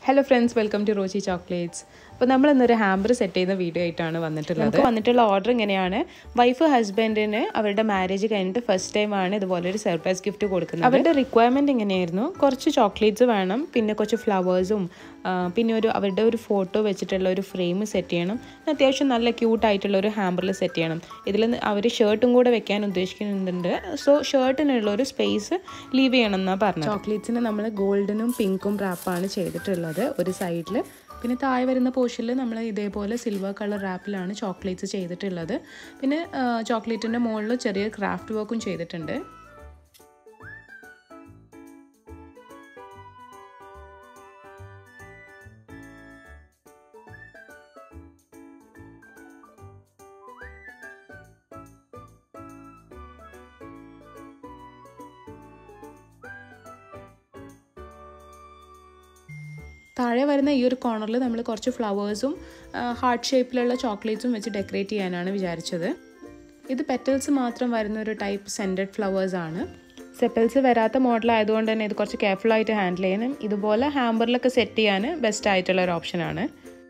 hello friends welcome to Rosy chocolates അപ്പോൾ നമ്മൾ ഇന്നൊരു ഹാമ്പർ സെറ്റ് ചെയ്യുന്ന വീഡിയോ ആയിട്ടാണ് വന്നിട്ടുള്ളത് നമുക്ക് വന്നിട്ടുള്ള ഓർഡർ ഇങ്ങനെയാണ് വൈഫ് ഹസ്ബൻഡിന് അവരുടെ മാരേജ് കഴിഞ്ഞിട്ട് ഫസ്റ്റ് ടൈം ആണ് ഇതുപോലെ ഒരു സർപ്രൈസ് ഗിഫ്റ്റ് കൊടുക്കുന്നത് അവരുടെ റിക്വയർമെൻറ്റ് ഇങ്ങനെയായിരുന്നു കുറച്ച് ചോക്ലേറ്റ്സ് വേണം പിന്നെ കുറച്ച് ഫ്ലവേഴ്സും പിന്നെ ഒരു അവരുടെ ഒരു ഫോട്ടോ വെച്ചിട്ടുള്ള ഒരു ഫ്രെയിം സെറ്റ് ചെയ്യണം പിന്നെ അത്യാവശ്യം നല്ല ക്യൂട്ടായിട്ടുള്ള ഒരു ഹാമ്പറിൽ സെറ്റ് ചെയ്യണം ഇതിൽ അവർ ഷർട്ടും കൂടെ വെക്കാൻ ഉദ്ദേശിക്കുന്നുണ്ട് സോ ഷർട്ടിനുള്ള ഒരു സ്പേസ് ലീവ് ചെയ്യണം എന്നാണ് പറഞ്ഞത് ചോക്ലേറ്റ്സിന് നമ്മൾ ഗോൾഡനും പിങ്കും റാപ്പാണ് ചെയ്തിട്ടുള്ളത് ഒരു സൈഡിൽ പിന്നെ താഴെ വരുന്ന പോർഷനിൽ നമ്മൾ ഇതേപോലെ സിൽവർ കളർ റാപ്പിലാണ് ചോക്ലേറ്റ്സ് ചെയ്തിട്ടുള്ളത് പിന്നെ ചോക്ലേറ്റിൻ്റെ മുകളിൽ ചെറിയ ക്രാഫ്റ്റ് വർക്കും ചെയ്തിട്ടുണ്ട് താഴെ വരുന്ന ഈ ഒരു കോർണറിൽ നമ്മൾ കുറച്ച് ഫ്ലവേഴ്സും ഹാർട്ട് ഷേപ്പിലുള്ള ചോക്ലേറ്റ്സും വെച്ച് ഡെക്കറേറ്റ് ചെയ്യാനാണ് വിചാരിച്ചത് ഇത് പെറ്റൽസ് മാത്രം വരുന്ന ഒരു ടൈപ്പ് സെൻറ്റഡ് ഫ്ലവേഴ്സ് ആണ് സെപ്പൽസ് വരാത്ത മോഡൽ ആയതുകൊണ്ട് തന്നെ ഇത് കുറച്ച് കെയർഫുൾ ആയിട്ട് ഹാൻഡിൽ ചെയ്യാനും ഇതുപോലെ ഹാമ്പറിലൊക്കെ സെറ്റ് ചെയ്യാൻ ബെസ്റ്റ് ആയിട്ടുള്ള ഒരു ഓപ്ഷനാണ്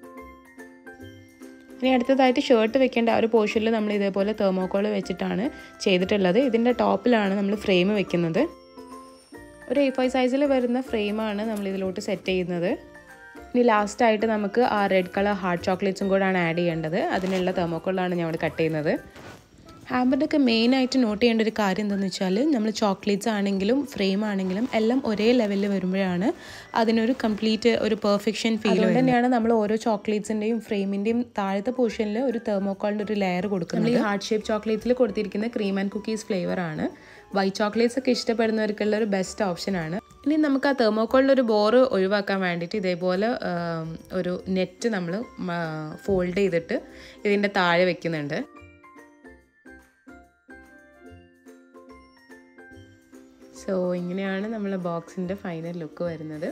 ഇനി അടുത്തതായിട്ട് ഷർട്ട് വെക്കേണ്ട ആ ഒരു പോർഷനിൽ നമ്മൾ ഇതേപോലെ തെർമോക്കോൾ വെച്ചിട്ടാണ് ചെയ്തിട്ടുള്ളത് ഇതിൻ്റെ ടോപ്പിലാണ് നമ്മൾ ഫ്രെയിം വെക്കുന്നത് ഒരു എ ഫൈവ് സൈസിൽ വരുന്ന ഫ്രെയിമാണ് നമ്മൾ ഇതിലോട്ട് സെറ്റ് ചെയ്യുന്നത് ഇനി ലാസ്റ്റായിട്ട് നമുക്ക് ആ റെഡ് കളർ ഹാർട്ട് ചോക്ലേറ്റ്സും കൂടാണ് ആഡ് ചെയ്യേണ്ടത് അതിനുള്ള തെർമോക്കോളാണ് ഞാൻ ഇവിടെ കട്ട് ചെയ്യുന്നത് ഹാമ്പറിൻ്റെ ഒക്കെ മെയിനായിട്ട് നോട്ട് ചെയ്യേണ്ട ഒരു കാര്യം എന്താണെന്ന് വെച്ചാൽ നമ്മൾ ചോക്ലേറ്റ്സ് ആണെങ്കിലും ഫ്രെയിം ആണെങ്കിലും എല്ലാം ഒരേ ലെവലിൽ വരുമ്പോഴാണ് അതിനൊരു കംപ്ലീറ്റ് ഒരു പെർഫെക്ഷൻ ഫീൽ അതുകൊണ്ട് തന്നെയാണ് നമ്മൾ ഓരോ ചോക്ലേറ്റ്സിൻ്റെയും ഫ്രെയിമിൻ്റെയും താഴത്തെ പോർഷനിൽ ഒരു തെർമോക്കോളിൻ്റെ ഒരു ലെയർ കൊടുക്കുന്നത് ഈ ഹാർട്ട് ഷേപ്പ് ചോക്ലേറ്റ്സിൽ കൊടുത്തിരിക്കുന്ന ക്രീം ആൻഡ് കുക്കീസ് ഫ്ലേവർ ആണ് വൈറ്റ് ചോക്ലേറ്റ്സ് ഒക്കെ ഇഷ്ടപ്പെടുന്നവർക്കുള്ള ഒരു ബെസ്റ്റ് ഓപ്ഷനാണ് ഇനി നമുക്ക് ആ തെർമോക്കോളിൻ്റെ ഒരു ബോറ് ഒഴിവാക്കാൻ വേണ്ടിയിട്ട് ഇതേപോലെ ഒരു നെറ്റ് നമ്മൾ ഫോൾഡ് ചെയ്തിട്ട് ഇതിൻ്റെ താഴെ വെക്കുന്നുണ്ട് സോ ഇങ്ങനെയാണ് നമ്മളെ ബോക്സിൻ്റെ ഫൈനൽ ലുക്ക് വരുന്നത്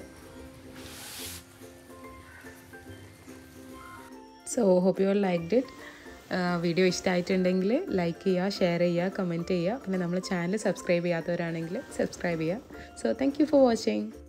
so hope you are like it video ഇഷ്ടമായിട്ടുണ്ടെങ്കിൽ ലൈക്ക് ചെയ്യുക ഷെയർ ചെയ്യുക കമൻറ്റ് ചെയ്യുക പിന്നെ നമ്മൾ ചാനൽ സബ്സ്ക്രൈബ് ചെയ്യാത്തവരാണെങ്കിൽ സബ്സ്ക്രൈബ് ചെയ്യുക so thank you for watching